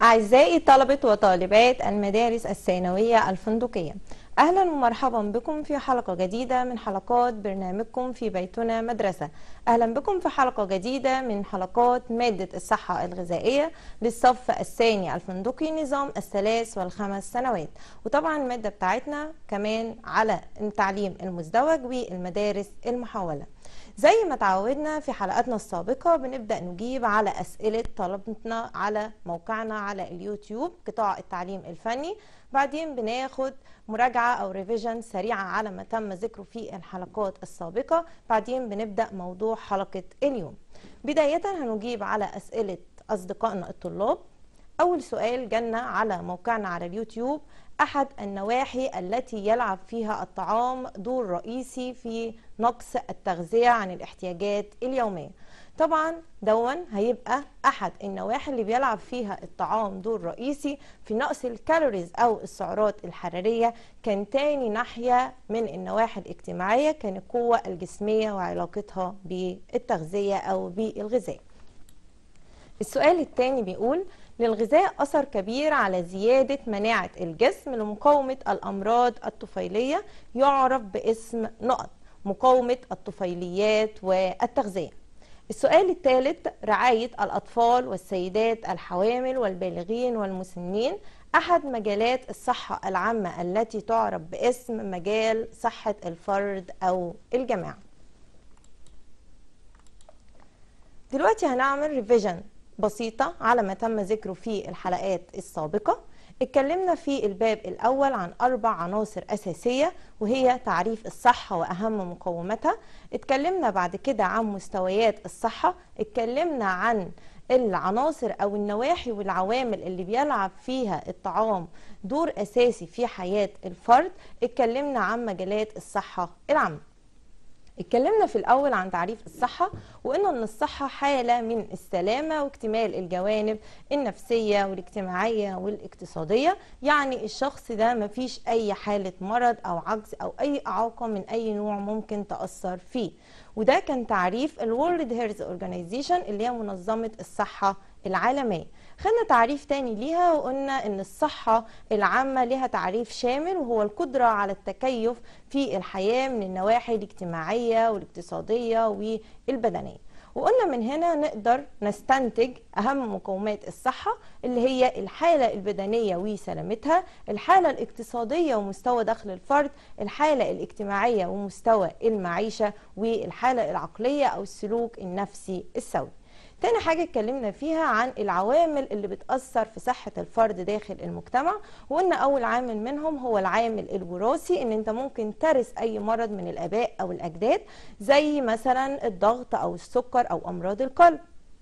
أعزائي طلبة وطالبات المدارس الثانوية الفندقية أهلا ومرحبا بكم في حلقة جديدة من حلقات برنامجكم في بيتنا مدرسة أهلا بكم في حلقة جديدة من حلقات مادة الصحة الغذائية للصف الثاني الفندقي نظام الثلاث والخمس سنوات وطبعا المادة بتاعتنا كمان على التعليم المزدوج والمدارس المحولة زي ما تعودنا في حلقاتنا السابقة بنبدأ نجيب على أسئلة طلبتنا على موقعنا على اليوتيوب قطاع التعليم الفني بعدين بناخد مراجعة أو ريفيجن سريعة على ما تم ذكره في الحلقات السابقة بعدين بنبدأ موضوع حلقة اليوم بداية هنجيب على أسئلة أصدقائنا الطلاب أول سؤال جالنا على موقعنا على اليوتيوب أحد النواحي التي يلعب فيها الطعام دور رئيسي في نقص التغذية عن الاحتياجات اليومية طبعا دون هيبقى أحد النواحي اللي بيلعب فيها الطعام دور رئيسي في نقص الكالوريز أو السعرات الحرارية كان تاني ناحية من النواحي الاجتماعية كان القوة الجسمية وعلاقتها بالتغذية أو بالغذاء السؤال الثاني بيقول للغذاء أثر كبير على زيادة مناعة الجسم لمقاومة الأمراض الطفيلية يعرف باسم نقط مقاومة الطفيليات والتغذية السؤال الثالث رعاية الأطفال والسيدات الحوامل والبالغين والمسنين أحد مجالات الصحة العامة التي تعرف باسم مجال صحة الفرد أو الجماعة دلوقتي هنعمل ريفيجن بسيطة على ما تم ذكره في الحلقات السابقة اتكلمنا في الباب الأول عن أربع عناصر أساسية وهي تعريف الصحة وأهم مقوماتها اتكلمنا بعد كده عن مستويات الصحة اتكلمنا عن العناصر أو النواحي والعوامل اللي بيلعب فيها الطعام دور أساسي في حياة الفرد اتكلمنا عن مجالات الصحة العامة اتكلمنا في الأول عن تعريف الصحة وقلنا أن الصحة حالة من السلامة واكتمال الجوانب النفسية والاجتماعية والاقتصادية يعني الشخص ده مفيش أي حالة مرض أو عجز أو أي إعاقة من أي نوع ممكن تأثر فيه وده كان تعريف الورلد هيرز اورجانيزيشن اللي هي منظمة الصحة العالمية خدنا تعريف تاني ليها وقلنا ان الصحة العامة لها تعريف شامل وهو القدرة على التكيف في الحياة من النواحي الاجتماعية والاقتصادية والبدنية وقلنا من هنا نقدر نستنتج أهم مقومات الصحة اللي هي الحالة البدنية وسلامتها الحالة الاقتصادية ومستوى دخل الفرد الحالة الاجتماعية ومستوى المعيشة والحالة العقلية أو السلوك النفسي السوي تاني حاجة اتكلمنا فيها عن العوامل اللي بتأثر في صحة الفرد داخل المجتمع وقلنا أول عامل منهم هو العامل الوراثي إن أنت ممكن ترث أي مرض من الآباء أو الأجداد زي مثلا الضغط أو السكر أو أمراض القلب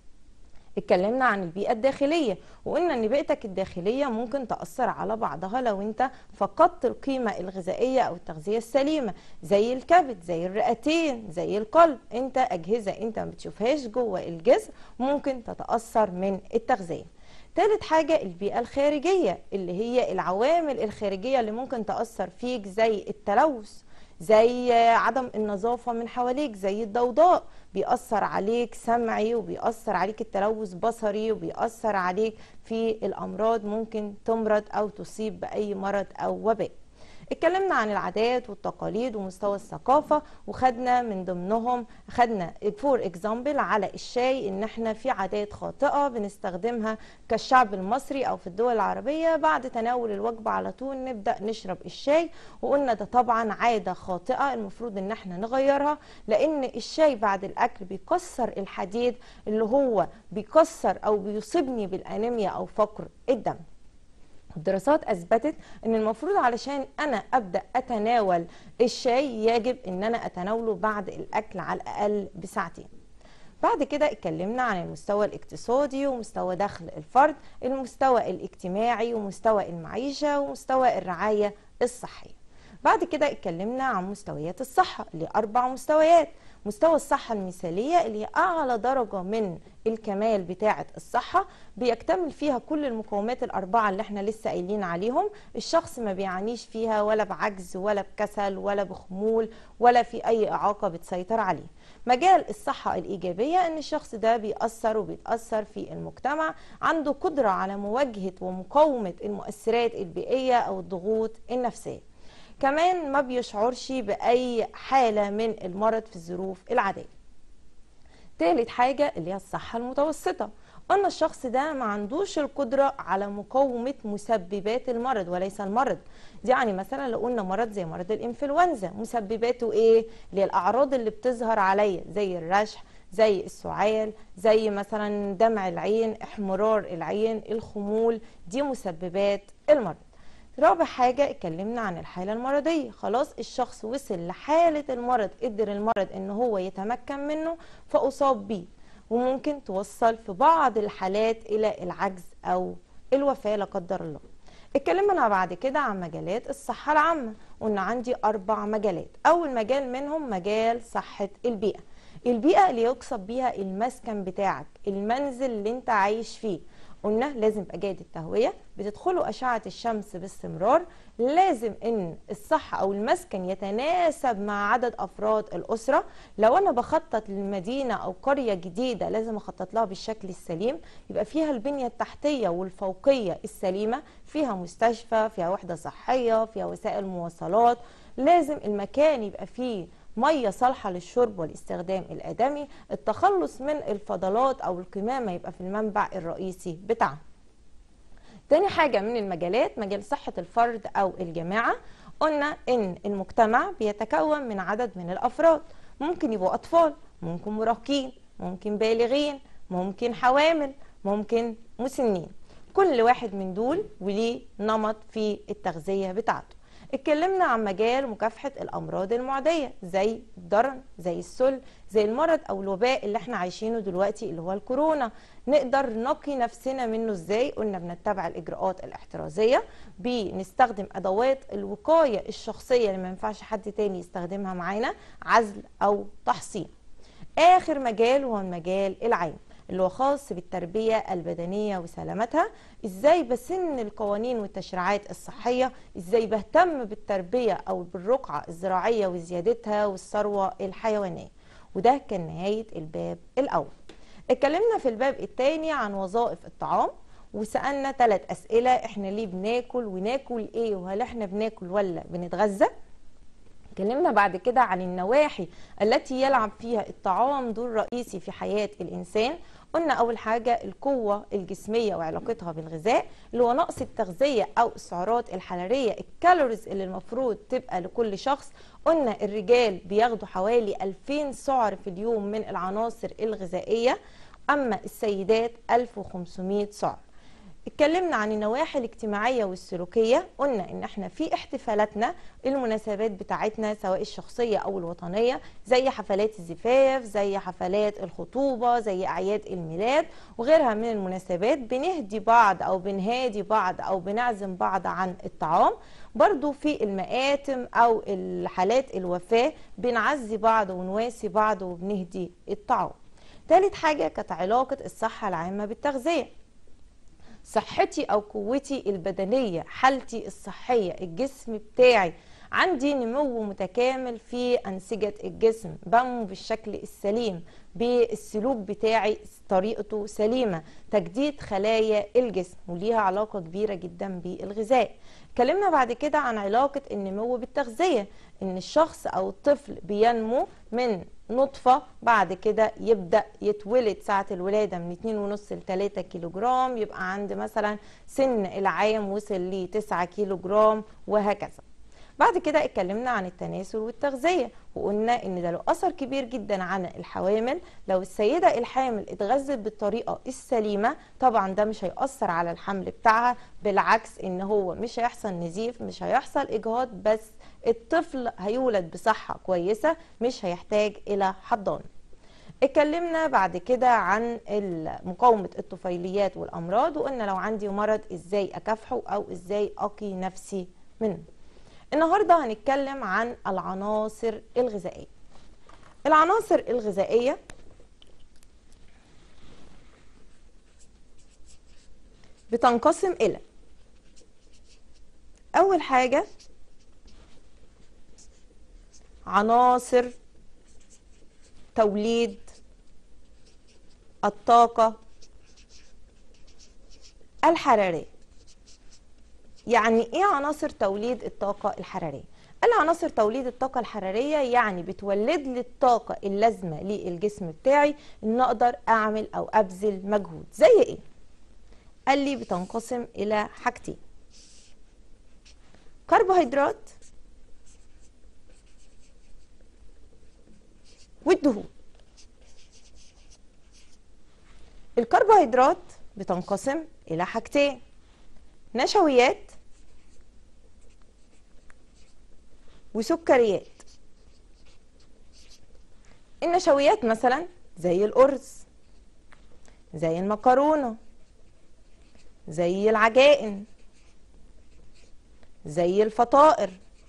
اتكلمنا عن البيئة الداخلية وقلنا ان بيئتك الداخلية ممكن تأثر على بعضها لو انت فقدت القيمة الغذائية او التغذية السليمة زي الكبد زي الرئتين زي القلب انت اجهزة انت ما بتشوفهاش جوه الجسم ممكن تتأثر من التغذية تالت حاجة البيئة الخارجية اللي هي العوامل الخارجية اللي ممكن تأثر فيك زي التلوث زي عدم النظافة من حواليك زي الضوضاء بيأثر عليك سمعي وبيأثر عليك التلوث بصري وبيأثر عليك في الأمراض ممكن تمرض أو تصيب بأي مرض أو وباء اتكلمنا عن العادات والتقاليد ومستوى الثقافة وخدنا من ضمنهم خدنا فور اكزامبل على الشاي ان احنا في عادات خاطئة بنستخدمها كالشعب المصري او في الدول العربية بعد تناول الوجبة على طول نبدأ نشرب الشاي وقلنا ده طبعا عادة خاطئة المفروض ان احنا نغيرها لان الشاي بعد الاكل بيكسر الحديد اللي هو بيكسر او بيصيبني بالانيميا او فقر الدم الدراسات اثبتت ان المفروض علشان انا ابدا اتناول الشاي يجب ان انا اتناوله بعد الاكل على الاقل بساعتين بعد كده اتكلمنا عن المستوى الاقتصادي ومستوى دخل الفرد المستوى الاجتماعي ومستوى المعيشة ومستوى الرعاية الصحية بعد كده اتكلمنا عن مستويات الصحة لأربع مستويات مستوى الصحة المثالية اللي هي أعلى درجة من الكمال بتاعة الصحة بيكتمل فيها كل المقومات الأربعة اللي احنا لسه قايلين عليهم الشخص ما بيعانيش فيها ولا بعجز ولا بكسل ولا بخمول ولا في أي إعاقة بتسيطر عليه مجال الصحة الإيجابية إن الشخص ده بيأثر وبيتأثر في المجتمع عنده قدرة على مواجهة ومقاومة المؤثرات البيئية أو الضغوط النفسية كمان ما بيشعرش بأي حالة من المرض في الظروف العادية تالت حاجة اللي هي الصحة المتوسطة قلنا الشخص ده ما عندوش القدرة على مقاومة مسببات المرض وليس المرض يعني مثلا لو قلنا مرض زي مرض الانفلونزا مسبباته ايه اللي هي الاعراض اللي بتظهر عليا زي الرشح زي السعال زي مثلا دمع العين احمرار العين الخمول دي مسببات المرض رابع حاجة اتكلمنا عن الحالة المرضية خلاص الشخص وصل لحالة المرض قدر المرض ان هو يتمكن منه فأصاب بيه وممكن توصل في بعض الحالات الى العجز او الوفاة لا قدر الله اتكلمنا بعد كده عن مجالات الصحة العامة قلنا عندي أربع مجالات أول مجال منهم مجال صحة البيئة البيئة اللي يقصد بيها المسكن بتاعك المنزل اللي انت عايش فيه قلنا لازم يبقى جيد التهويه بتدخله اشعه الشمس باستمرار لازم ان الصحه او المسكن يتناسب مع عدد افراد الاسره لو انا بخطط للمدينه او قريه جديده لازم اخطط لها بالشكل السليم يبقى فيها البنيه التحتيه والفوقيه السليمه فيها مستشفى فيها وحده صحيه فيها وسائل مواصلات لازم المكان يبقى فيه ميه صالحه للشرب والاستخدام الادمي التخلص من الفضلات او القمامه يبقى في المنبع الرئيسي بتاعها تاني حاجه من المجالات مجال صحه الفرد او الجماعه قلنا ان المجتمع بيتكون من عدد من الافراد ممكن يبقوا اطفال ممكن مراهقين ممكن بالغين ممكن حوامل ممكن مسنين كل واحد من دول وليه نمط في التغذيه بتاعته اتكلمنا عن مجال مكافحة الأمراض المعدية زي الضرن زي السل زي المرض أو الوباء اللي احنا عايشينه دلوقتي اللي هو الكورونا نقدر نقي نفسنا منه ازاي قلنا بنتبع الإجراءات الاحترازية بنستخدم أدوات الوقاية الشخصية اللي ما ينفعش حد تاني يستخدمها معانا عزل أو تحصين آخر مجال هو المجال العام اللي هو خاص بالتربية البدنية وسلامتها ازاي بسن القوانين والتشريعات الصحية ازاي بهتم بالتربية او بالرقعة الزراعية وزيادتها والثروة الحيوانية وده كان نهاية الباب الاول اتكلمنا في الباب الثاني عن وظائف الطعام وسألنا ثلاث أسئلة احنا ليه بناكل وناكل ايه وهل احنا بناكل ولا بنتغذى اتكلمنا بعد كده عن النواحي التي يلعب فيها الطعام دور رئيسي في حياة الإنسان قلنا أول حاجة القوة الجسمية وعلاقتها بالغذاء اللي هو نقص التغذية أو السعرات الحرارية الكالوريز اللي المفروض تبقى لكل شخص قلنا الرجال بياخدوا حوالي 2000 سعر في اليوم من العناصر الغذائية أما السيدات 1500 سعر اتكلمنا عن النواحي الاجتماعية والسلوكية قلنا ان احنا في احتفالاتنا المناسبات بتاعتنا سواء الشخصية او الوطنية زي حفلات الزفاف زي حفلات الخطوبة زي اعياد الميلاد وغيرها من المناسبات بنهدي بعض او بنهادي بعض او بنعزم بعض عن الطعام برضو في المآتم او الحالات الوفاة بنعزي بعض ونواسي بعض وبنهدي الطعام ثالث حاجة كانت علاقة الصحة العامة بالتغذية صحتي او قوتي البدنيه حالتي الصحيه الجسم بتاعي عندي نمو متكامل في انسجه الجسم بنمو بالشكل السليم بالسلوك بتاعي طريقته سليمه تجديد خلايا الجسم وليها علاقه كبيره جدا بالغذاء اتكلمنا بعد كده عن علاقه النمو بالتغذيه ان الشخص او الطفل بينمو من نطفة بعد كده يبدأ يتولد ساعة الولادة من 2.5 ل 3 كيلو جرام يبقى عند مثلا سن العام وصل ل 9 كيلو جرام وهكذا بعد كده اتكلمنا عن التناسل والتغذية وقلنا ان ده له اثر كبير جدا عن الحوامل لو السيدة الحامل اتغذت بالطريقة السليمة طبعا ده مش هيأثر على الحمل بتاعها بالعكس ان هو مش هيحصل نزيف مش هيحصل اجهاض بس الطفل هيولد بصحة كويسة مش هيحتاج الى حضانة اتكلمنا بعد كده عن مقاومة الطفيليات والامراض وقلنا لو عندي مرض ازاي اكافحه او ازاي اقي نفسي منه النهارده هنتكلم عن العناصر الغذائيه العناصر الغذائية بتنقسم إلى أول حاجة عناصر توليد الطاقة الحرارية يعني ايه عناصر توليد الطاقة الحرارية؟ قال عناصر توليد الطاقة الحرارية يعني بتولد لي الطاقة اللازمة للجسم بتاعي ان اقدر اعمل او ابذل مجهود زي ايه؟ قال لي بتنقسم الى حاجتين كربوهيدرات والدهون الكربوهيدرات بتنقسم الى حاجتين نشويات وسكريات النشويات مثلا زي الأرز زي المكرونة زي العجائن زي الفطائر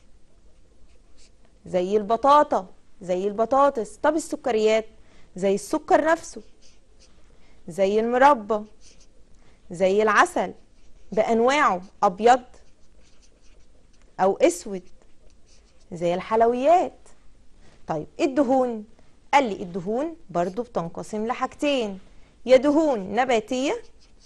زي البطاطا زي البطاطس طب السكريات زي السكر نفسه زي المربى زي العسل بأنواعه أبيض أو أسود زي الحلويات طيب الدهون قال لي الدهون برضو بتنقسم لحاجتين يا دهون نباتية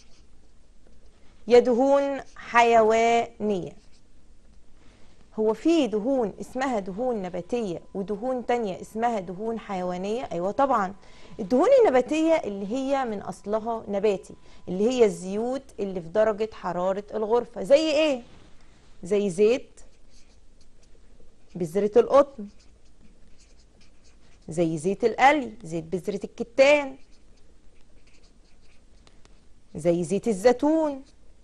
يا دهون حيوانية هو في دهون اسمها دهون نباتية ودهون تانية اسمها دهون حيوانية أيوة طبعا الدهون النباتية اللي هي من أصلها نباتي اللي هي الزيوت اللي في درجة حرارة الغرفة زي إيه؟ زي زيت بذرة القطن زي زيت القلي زيت بذرة الكتان زي زيت الزيتون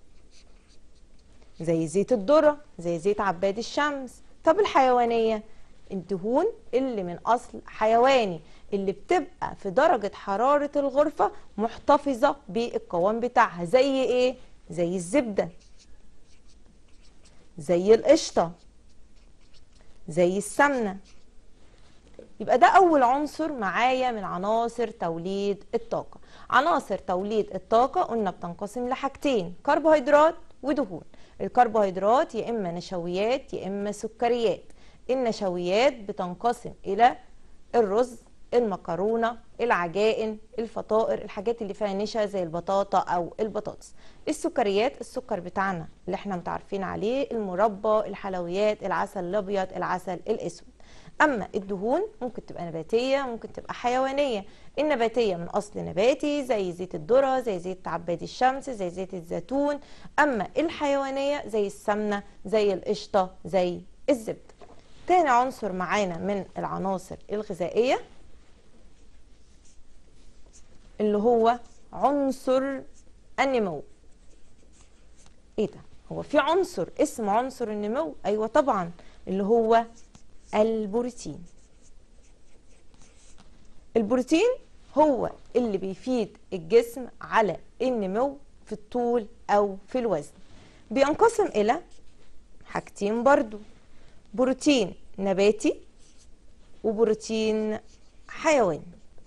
زي زيت الذرة زي زيت عباد الشمس طب الحيوانية الدهون اللي من أصل حيواني اللي بتبقى في درجة حرارة الغرفة محتفظة بالقوام بتاعها زي ايه؟ زي الزبدة زي القشطة زي السمنة يبقى ده أول عنصر معايا من عناصر توليد الطاقة عناصر توليد الطاقة قلنا بتنقسم لحاجتين كربوهيدرات ودهون الكربوهيدرات يا إما نشويات يا إما سكريات النشويات بتنقسم إلى الرز المكرونه العجائن الفطائر الحاجات اللي فيها نشا زي البطاطا او البطاطس السكريات السكر بتاعنا اللي احنا متعرفين عليه المربى الحلويات العسل الابيض العسل الاسود اما الدهون ممكن تبقى نباتيه ممكن تبقى حيوانيه النباتيه من اصل نباتي زي زيت الذره زي زيت عباد الشمس زي زيت الزيتون اما الحيوانيه زي السمنه زي القشطه زي الزبده تاني عنصر معانا من العناصر الغذائيه اللي هو عنصر النمو ايه ده هو في عنصر اسمه عنصر النمو ايوه طبعا اللي هو البروتين البروتين هو اللي بيفيد الجسم على النمو في الطول او في الوزن بينقسم الى حاجتين برضو بروتين نباتي وبروتين حيواني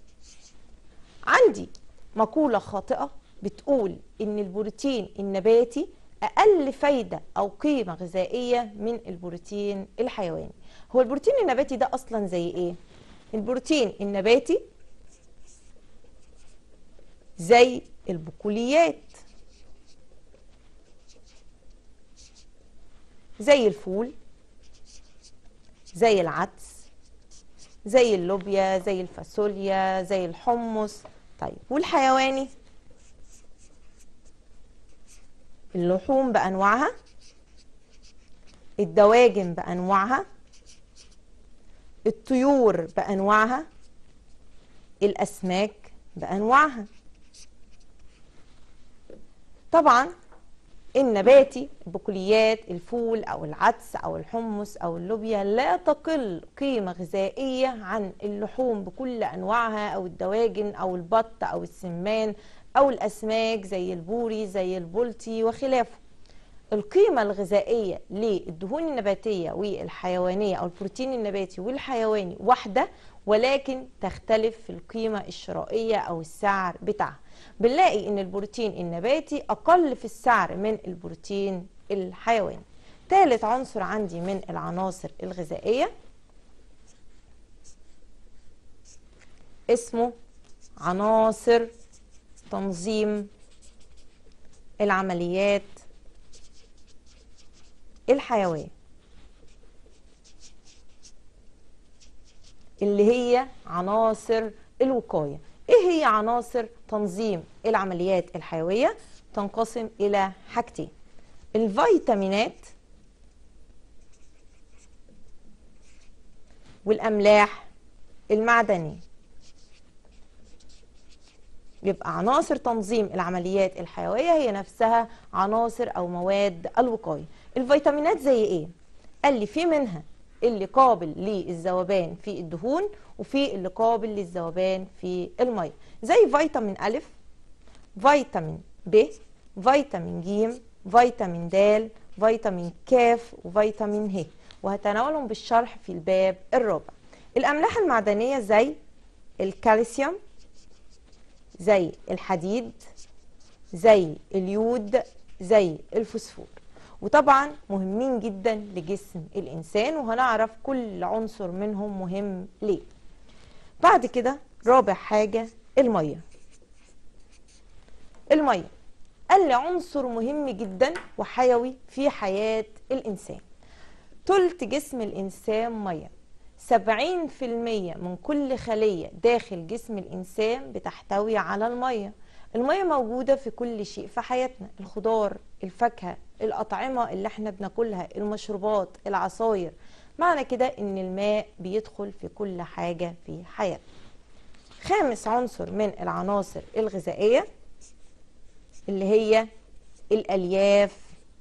عندي مقولة خاطئة بتقول إن البروتين النباتي أقل فايدة أو قيمة غذائية من البروتين الحيواني هو البروتين النباتي ده أصلا زي إيه؟ البروتين النباتي زي البقوليات زي الفول زي العدس زي اللوبيا زي الفاصوليا زي الحمص طيب والحيواني اللحوم بأنواعها الدواجن بأنواعها الطيور بأنواعها الأسماك بأنواعها طبعا النباتي البقوليات الفول او العدس او الحمص او اللوبيا لا تقل قيمه غذائيه عن اللحوم بكل انواعها او الدواجن او البط او السمان او الاسماك زي البوري زي البلطي وخلافه القيمة الغذائية للدهون النباتية والحيوانية أو البروتين النباتي والحيواني واحدة ولكن تختلف في القيمة الشرائية أو السعر بتاعها بنلاقي إن البروتين النباتي أقل في السعر من البروتين الحيواني ثالث عنصر عندي من العناصر الغذائية اسمه عناصر تنظيم العمليات الحيوية اللي هي عناصر الوقاية ايه هي عناصر تنظيم العمليات الحيوية تنقسم الى حاجتين الفيتامينات والاملاح المعدنيه يبقى عناصر تنظيم العمليات الحيويه هي نفسها عناصر او مواد الوقايه الفيتامينات زي ايه قال لي في منها اللي قابل للذوبان في الدهون وفي اللي قابل للذوبان في الميه زي فيتامين أ فيتامين ب فيتامين ج فيتامين د فيتامين ك وفيتامين ه وهتناولهم بالشرح في الباب الرابع الأملاح المعدنية زي الكالسيوم زي الحديد زي اليود زي الفوسفور وطبعا مهمين جدا لجسم الإنسان وهنعرف كل عنصر منهم مهم ليه بعد كده رابع حاجة المية المية قال لي عنصر مهم جدا وحيوي في حياة الإنسان تلت جسم الإنسان مية سبعين في المية من كل خلية داخل جسم الإنسان بتحتوي على المية المية موجودة في كل شيء في حياتنا الخضار الفاكهة الأطعمة اللي احنا بناكلها المشروبات العصاير معنى كده ان الماء بيدخل في كل حاجة في حياتنا خامس عنصر من العناصر الغذائية اللي هي الألياف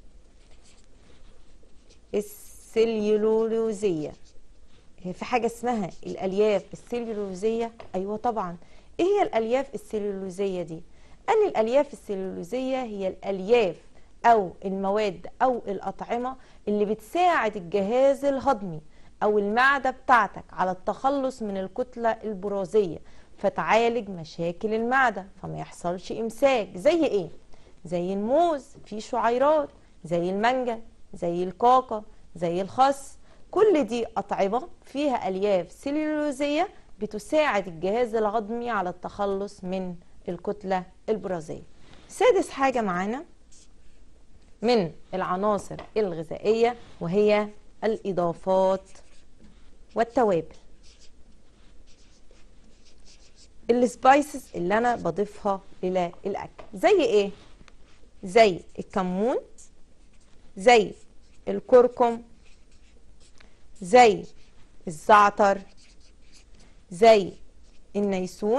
السليولوزية في حاجة اسمها الألياف السليولوزية أيوة طبعا إيه هي الألياف السليولوزية دي؟ قال لي الألياف السليولوزية هي الألياف أو المواد أو الأطعمة اللي بتساعد الجهاز الهضمي أو المعدة بتاعتك على التخلص من الكتلة البرازية فتعالج مشاكل المعدة فما يحصلش إمساك زي إيه؟ زي الموز فيه شعيرات زي المانجا زي الكاكا زي الخس كل دي أطعمة فيها ألياف سليولوزية بتساعد الجهاز الهضمي على التخلص من الكتلة البرازية سادس حاجة معانا من العناصر الغذائية وهي الإضافات والتوابل السبايسز اللي أنا بضيفها إلى الأكل زي إيه؟ زي الكمون زي الكركم زي الزعتر زي النيسون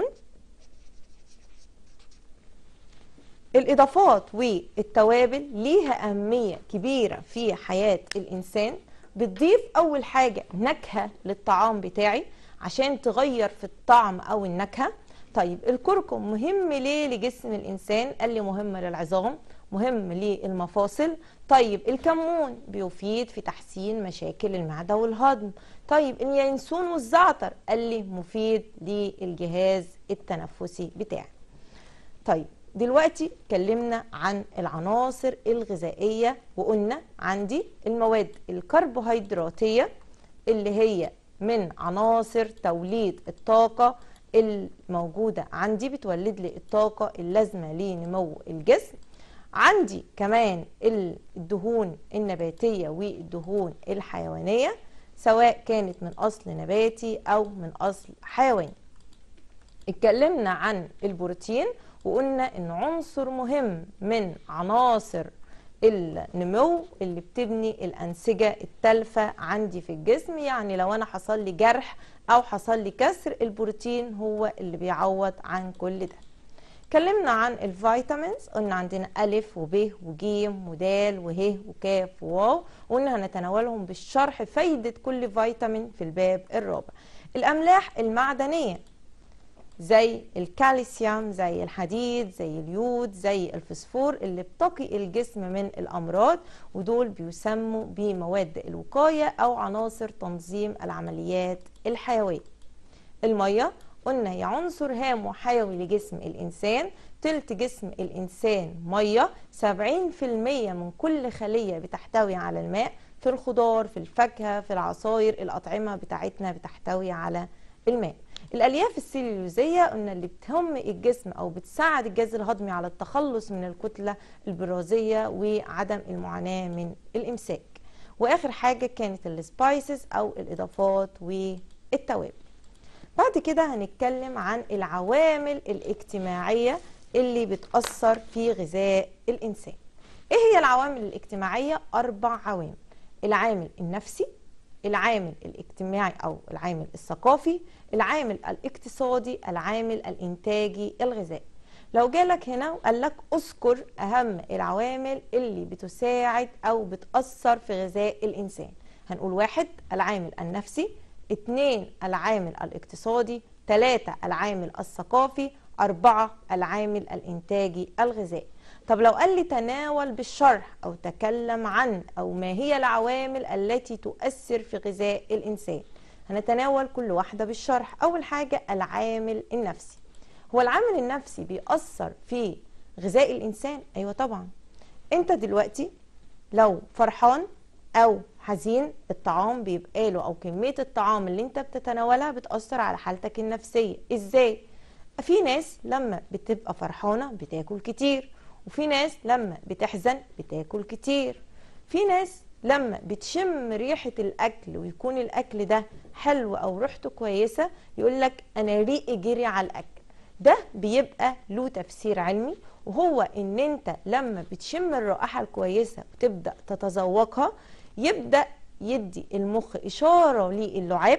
الإضافات والتوابل ليها أهمية كبيرة في حياة الإنسان بتضيف أول حاجة نكهة للطعام بتاعي عشان تغير في الطعم أو النكهة طيب الكركم مهم ليه لجسم الإنسان قال لي مهم للعظام مهم للمفاصل طيب الكمون بيفيد في تحسين مشاكل المعدة والهضم طيب اليانسون والزعتر قال لي مفيد للجهاز التنفسي بتاعي طيب دلوقتي اتكلمنا عن العناصر الغذائية وقلنا عندي المواد الكربوهيدراتية اللي هي من عناصر توليد الطاقة الموجودة عندي بتولد لي الطاقة اللازمة لنمو الجسم عندي كمان الدهون النباتية والدهون الحيوانية سواء كانت من أصل نباتي أو من أصل حيواني اتكلمنا عن البروتين وقلنا ان عنصر مهم من عناصر النمو اللي بتبني الأنسجة التالفة عندي في الجسم يعني لو أنا حصل لي جرح أو حصل لي كسر البروتين هو اللي بيعوض عن كل ده اتكلمنا عن الفيتامينز قلنا عندنا ألف وب وجيم ودال وه وكاف وواو وقلنا هنتناولهم بالشرح فايدة كل فيتامين في الباب الرابع الأملاح المعدنية زي الكالسيوم زي الحديد زي اليود زي الفسفور اللي بتقي الجسم من الأمراض ودول بيسموا بمواد الوقاية أو عناصر تنظيم العمليات الحيوية المية قلنا هي عنصر هام وحيوي لجسم الإنسان تلت جسم الإنسان مية 70% من كل خلية بتحتوي على الماء في الخضار في الفاكهة في العصاير الأطعمة بتاعتنا بتحتوي على الماء الالياف السليولوزيه قلنا اللي بتهم الجسم او بتساعد الجهاز الهضمي على التخلص من الكتله البرازيه وعدم المعاناه من الامساك واخر حاجه كانت السبايسز او الاضافات والتوابل بعد كده هنتكلم عن العوامل الاجتماعيه اللي بتاثر في غذاء الانسان ايه هي العوامل الاجتماعيه اربع عوامل العامل النفسي العامل الاجتماعي او العامل الثقافي العامل الاقتصادي العامل الانتاجي الغذائي لو جالك هنا وقال لك اذكر اهم العوامل اللي بتساعد او بتاثر في غذاء الانسان هنقول واحد العامل النفسي اتنين العامل الاقتصادي تلاتة العامل الثقافي أربعة العامل الإنتاجي الغذائي طب لو قال لي تناول بالشرح أو تكلم عن أو ما هي العوامل التي تؤثر في غذاء الإنسان هنتناول كل واحدة بالشرح أول حاجة العامل النفسي هو العامل النفسي بيأثر في غذاء الإنسان أيوة طبعا أنت دلوقتي لو فرحان أو حزين الطعام بيبقى له أو كمية الطعام اللي أنت بتتناولها بتأثر على حالتك النفسية إزاي؟ في ناس لما بتبقى فرحانة بتاكل كتير وفي ناس لما بتحزن بتاكل كتير في ناس لما بتشم ريحة الأكل ويكون الأكل ده حلو أو ريحته كويسة يقولك أنا ريقي جري على الأكل ده بيبقى له تفسير علمي وهو ان انت لما بتشم الرائحة الكويسة وتبدأ تتذوقها يبدأ يدي المخ إشارة للعاب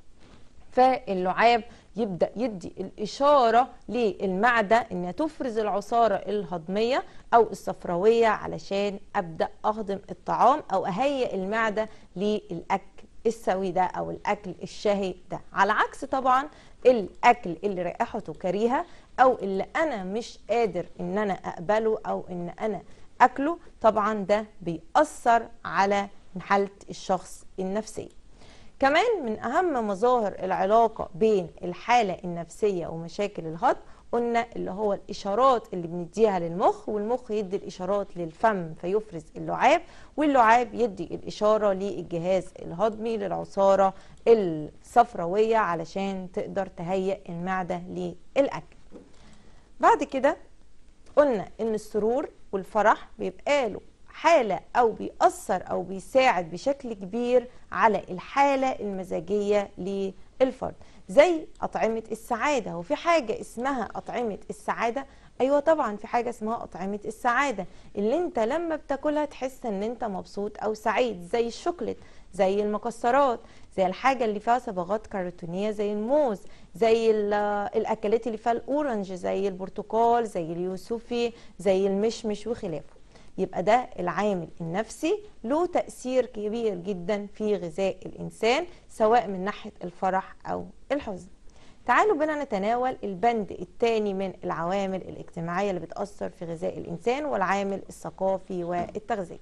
فاللعاب يبدا يدي الاشاره للمعده انها تفرز العصاره الهضميه او الصفراويه علشان ابدا اهضم الطعام او اهيئ المعده للاكل السوي ده او الاكل الشهي ده على عكس طبعا الاكل اللي رائحته كريهه او اللي انا مش قادر ان انا اقبله او ان انا اكله طبعا ده بيأثر على حاله الشخص النفسيه كمان من أهم مظاهر العلاقة بين الحالة النفسية ومشاكل الهضم قلنا اللي هو الإشارات اللي بنديها للمخ والمخ يدي الإشارات للفم فيفرز اللعاب واللعاب يدي الإشارة للجهاز الهضمي للعصارة الصفراوية علشان تقدر تهيئ المعدة للأكل بعد كده قلنا إن السرور والفرح بيبقى له حالة أو بيأثر أو بيساعد بشكل كبير على الحالة المزاجية للفرد زي أطعمة السعادة وفي حاجة اسمها أطعمة السعادة أيوة طبعا في حاجة اسمها أطعمة السعادة اللي انت لما بتاكلها تحس ان انت مبسوط أو سعيد زي الشوكليت زي المكسرات زي الحاجة اللي فيها صبغات كرتونية زي الموز زي الأكلات اللي فيها الأورنج زي البرتقال زي اليوسفي زي المشمش وخلافه يبقى ده العامل النفسي له تأثير كبير جدا في غذاء الإنسان سواء من ناحية الفرح أو الحزن تعالوا بنا نتناول البند الثاني من العوامل الاجتماعية اللي بتأثر في غذاء الإنسان والعامل الثقافي والتغذية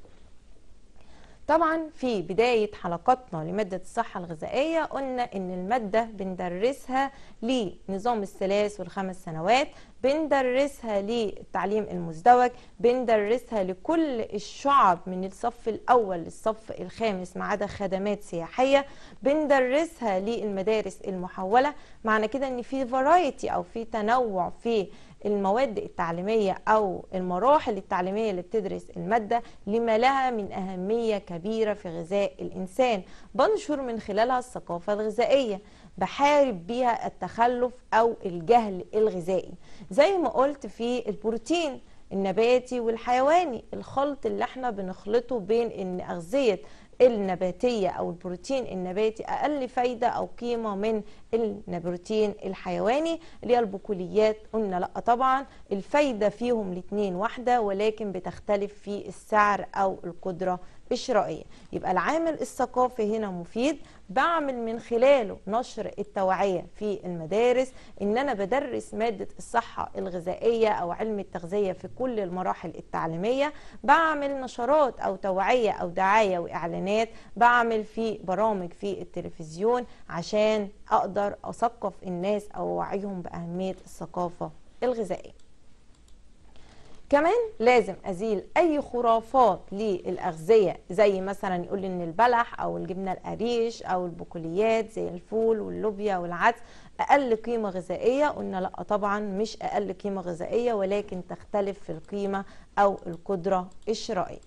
طبعا في بداية حلقاتنا لمادة الصحة الغذائية قلنا ان المادة بندرسها لنظام الثلاث والخمس سنوات بندرسها للتعليم المزدوج بندرسها لكل الشعب من الصف الأول للصف الخامس ما عدا خدمات سياحية بندرسها للمدارس المحولة معنى كده ان في فرايتي او في تنوع في المواد التعليمية أو المراحل التعليمية اللي بتدرس المادة لما لها من أهمية كبيرة في غذاء الإنسان بنشر من خلالها الثقافة الغذائية بحارب بيها التخلف أو الجهل الغذائي زي ما قلت في البروتين النباتي والحيواني الخلط اللي احنا بنخلطه بين ان اغذيه النباتية أو البروتين النباتي أقل فايدة أو قيمة من البروتين الحيواني اللي هي البقوليات قلنا لا طبعا الفايدة فيهم الاثنين واحدة ولكن بتختلف في السعر أو القدرة الشرائية يبقى العامل الثقافي هنا مفيد بعمل من خلاله نشر التوعية في المدارس ان انا بدرس مادة الصحة الغذائية او علم التغذية في كل المراحل التعليمية بعمل نشرات او توعية او دعاية واعلانات بعمل في برامج في التلفزيون عشان اقدر اثقف الناس او اوعيهم باهميه الثقافه الغذائيه كمان لازم ازيل اي خرافات للاغذيه زي مثلا يقول ان البلح او الجبنه القريش او البقوليات زي الفول واللوبيا والعدس اقل قيمه غذائيه قلنا لا طبعا مش اقل قيمه غذائيه ولكن تختلف في القيمه او القدره الشرائيه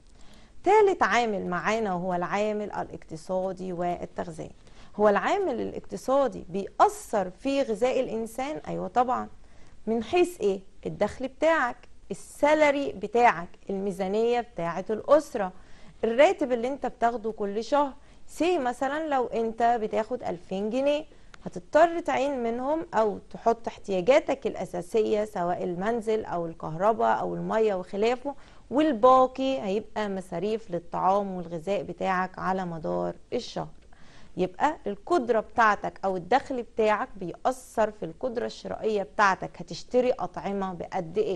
ثالث عامل معانا وهو العامل الاقتصادي والتغذيه هو العامل الاقتصادي بيأثر في غذاء الانسان ايوه طبعا من حيث ايه الدخل بتاعك السالري بتاعك الميزانيه بتاعه الاسره الراتب اللي انت بتاخده كل شهر سي مثلا لو انت بتاخد 2000 جنيه هتضطر تعين منهم او تحط احتياجاتك الاساسيه سواء المنزل او الكهرباء او الميه وخلافه والباقي هيبقى مصاريف للطعام والغذاء بتاعك على مدار الشهر يبقى القدرة بتاعتك أو الدخل بتاعك بيأثر في القدرة الشرائية بتاعتك هتشتري أطعمة بقد إيه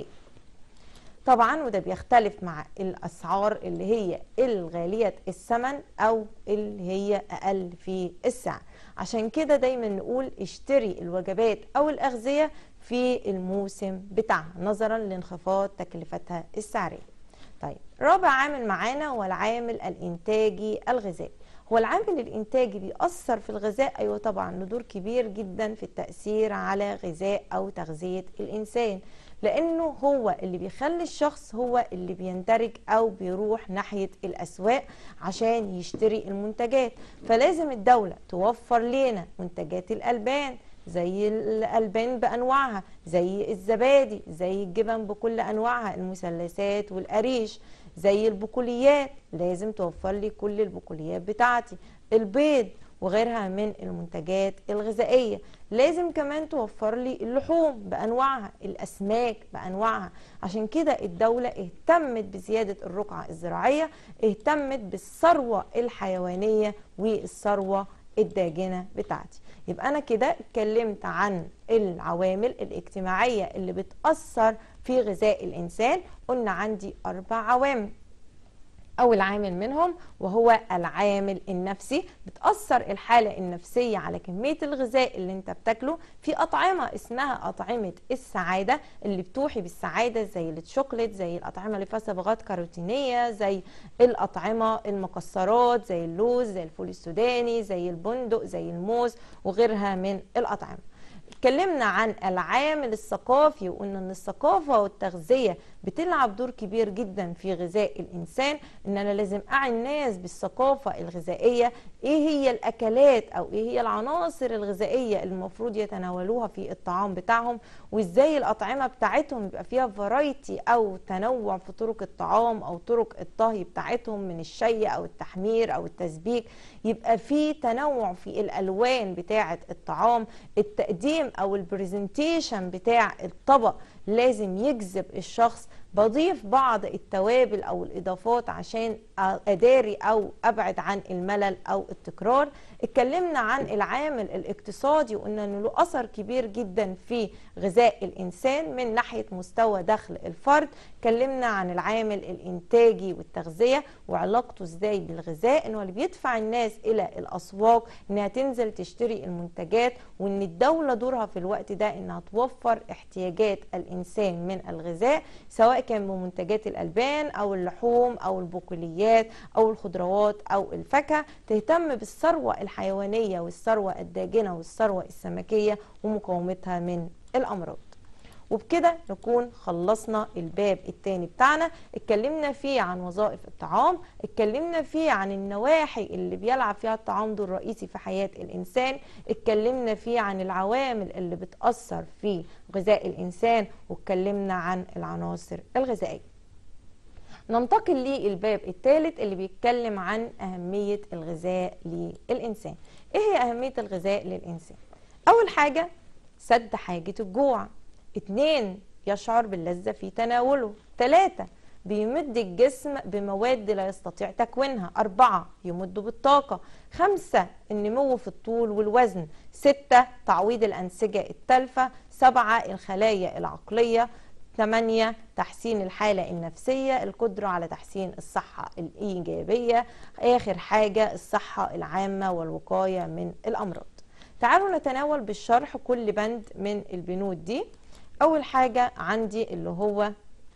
طبعا وده بيختلف مع الأسعار اللي هي الغالية الثمن أو اللي هي أقل في السعر عشان كده دايما نقول اشتري الوجبات أو الأغذية في الموسم بتاعها نظرا لانخفاض تكلفتها السعرية طيب رابع عامل معانا هو العامل الإنتاجي الغذائي هو العامل الانتاجي بيأثر في الغذاء ايوه طبعا له دور كبير جدا في التأثير على غذاء او تغذية الانسان لانه هو اللي بيخلي الشخص هو اللي بيندرج او بيروح ناحية الاسواق عشان يشتري المنتجات فلازم الدولة توفر لنا منتجات الالبان زي الالبان بانواعها زي الزبادي زي الجبن بكل انواعها المثلثات والقريش زي البقوليات لازم توفر لي كل البقوليات بتاعتي البيض وغيرها من المنتجات الغذائية لازم كمان توفر لي اللحوم بأنواعها الأسماك بأنواعها عشان كده الدولة اهتمت بزيادة الرقعة الزراعية اهتمت بالثروة الحيوانية والثروة الداجنة بتاعتي يبقى أنا كده اتكلمت عن العوامل الاجتماعية اللي بتأثر في غذاء الإنسان قلنا عندي أربع عوامل أول عامل منهم وهو العامل النفسي بتأثر الحالة النفسية على كمية الغذاء اللي انت بتاكله في أطعمة اسمها أطعمة السعادة اللي بتوحي بالسعادة زي الشوكولات زي الأطعمة اللي فيها صبغات كاروتينية زي الأطعمة المكسرات زي اللوز زي الفول السوداني زي البندق زي الموز وغيرها من الأطعمة اتكلمنا عن العامل الثقافي وقلنا ان الثقافه والتغذيه بتلعب دور كبير جدا في غذاء الانسان ان انا لازم اعي الناس بالثقافه الغذائيه ايه هي الاكلات او ايه هي العناصر الغذائيه اللي المفروض يتناولوها في الطعام بتاعهم وازاي الاطعمه بتاعتهم يبقى فيها فرايتي او تنوع في طرق الطعام او طرق الطهي بتاعتهم من الشي او التحمير او التسبيك يبقى في تنوع في الالوان بتاعه الطعام التقديم او البرزنتيشن بتاع الطبق لازم يجذب الشخص بضيف بعض التوابل او الاضافات عشان اداري او ابعد عن الملل او التكرار اتكلمنا عن العامل الاقتصادي وقلنا انه له اثر كبير جدا في غذاء الانسان من ناحيه مستوى دخل الفرد اتكلمنا عن العامل الانتاجي والتغذيه وعلاقته ازاي بالغذاء انه اللي بيدفع الناس الى الاسواق انها تنزل تشتري المنتجات وان الدوله دورها في الوقت ده انها توفر احتياجات الانسان من الغذاء سواء كان بمنتجات الالبان او اللحوم او البقوليات او الخضروات او الفاكهه تهتم بالثروه الحيوانيه والثروه الداجنه والثروه السمكيه ومقاومتها من الامراض وبكده نكون خلصنا الباب الثاني بتاعنا اتكلمنا فيه عن وظائف الطعام اتكلمنا فيه عن النواحي اللي بيلعب فيها الطعام دور رئيسي في حياة الإنسان اتكلمنا فيه عن العوامل اللي بتأثر في غذاء الإنسان واتكلمنا عن العناصر الغذائية ننتقل للباب الثالث اللي بيتكلم عن أهمية الغذاء للإنسان إيه هي أهمية الغذاء للإنسان؟ أول حاجة سد حاجة الجوع اتنين يشعر باللذة في تناوله تلاتة بيمد الجسم بمواد لا يستطيع تكوينها أربعة يمد بالطاقة خمسة النمو في الطول والوزن ستة تعويض الأنسجة التالفة سبعة الخلايا العقلية ثمانية تحسين الحالة النفسية القدرة على تحسين الصحة الإيجابية آخر حاجة الصحة العامة والوقاية من الأمراض تعالوا نتناول بالشرح كل بند من البنود دي اول حاجه عندي اللي هو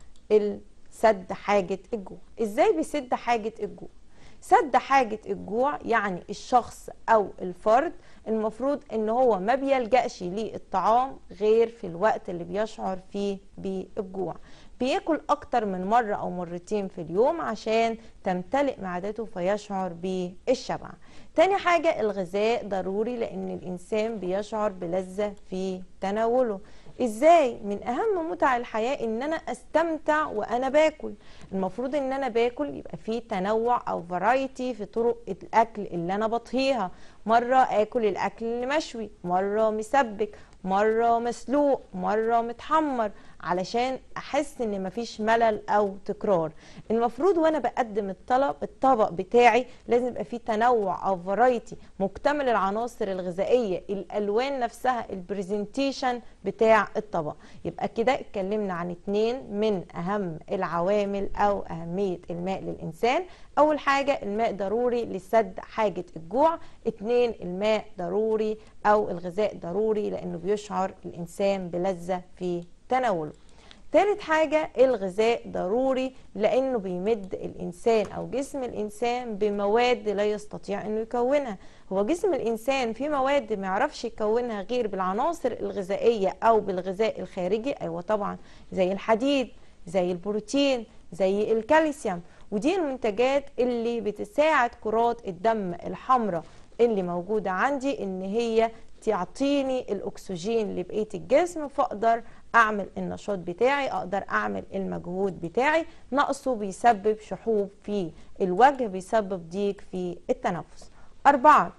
السد حاجه الجوع ازاي بيسد حاجه الجوع سد حاجة الجوع يعني الشخص أو الفرد المفروض ان هو ما بيلجأش للطعام غير في الوقت اللي بيشعر فيه بالجوع بياكل اكتر من مرة او مرتين في اليوم عشان تمتلئ معدته فيشعر بالشبع تاني حاجة الغذاء ضروري لان الانسان بيشعر بلذة في تناوله ازاي من اهم متع الحياه ان انا استمتع وانا باكل المفروض ان انا باكل يبقى فيه تنوع او فرايتي في طرق الاكل اللي انا بطهيها مره اكل الاكل اللي مشوي مره مسبك مره مسلوق مره متحمر علشان احس ان مفيش ملل او تكرار المفروض وانا بقدم الطلب الطبق بتاعي لازم يبقى فيه تنوع او فرايتي مكتمل العناصر الغذائيه الالوان نفسها البرزنتيشن بتاع الطبق يبقى كده اتكلمنا عن اتنين من اهم العوامل او اهميه الماء للانسان اول حاجه الماء ضروري لسد حاجه الجوع اتنين الماء ضروري او الغذاء ضروري لانه بيشعر الانسان بلذه في تناوله تالت حاجة الغذاء ضروري لأنه بيمد الإنسان أو جسم الإنسان بمواد لا يستطيع أنه يكونها هو جسم الإنسان في مواد ما يعرفش يكونها غير بالعناصر الغذائية أو بالغذاء الخارجي أيوة طبعا زي الحديد زي البروتين زي الكالسيوم ودي المنتجات اللي بتساعد كرات الدم الحمراء اللي موجودة عندي ان هي تعطيني الاكسجين لبقيه الجسم فاقدر اعمل النشاط بتاعي اقدر اعمل المجهود بتاعي نقصه بيسبب شحوب في الوجه بيسبب ضيق في التنفس أربعة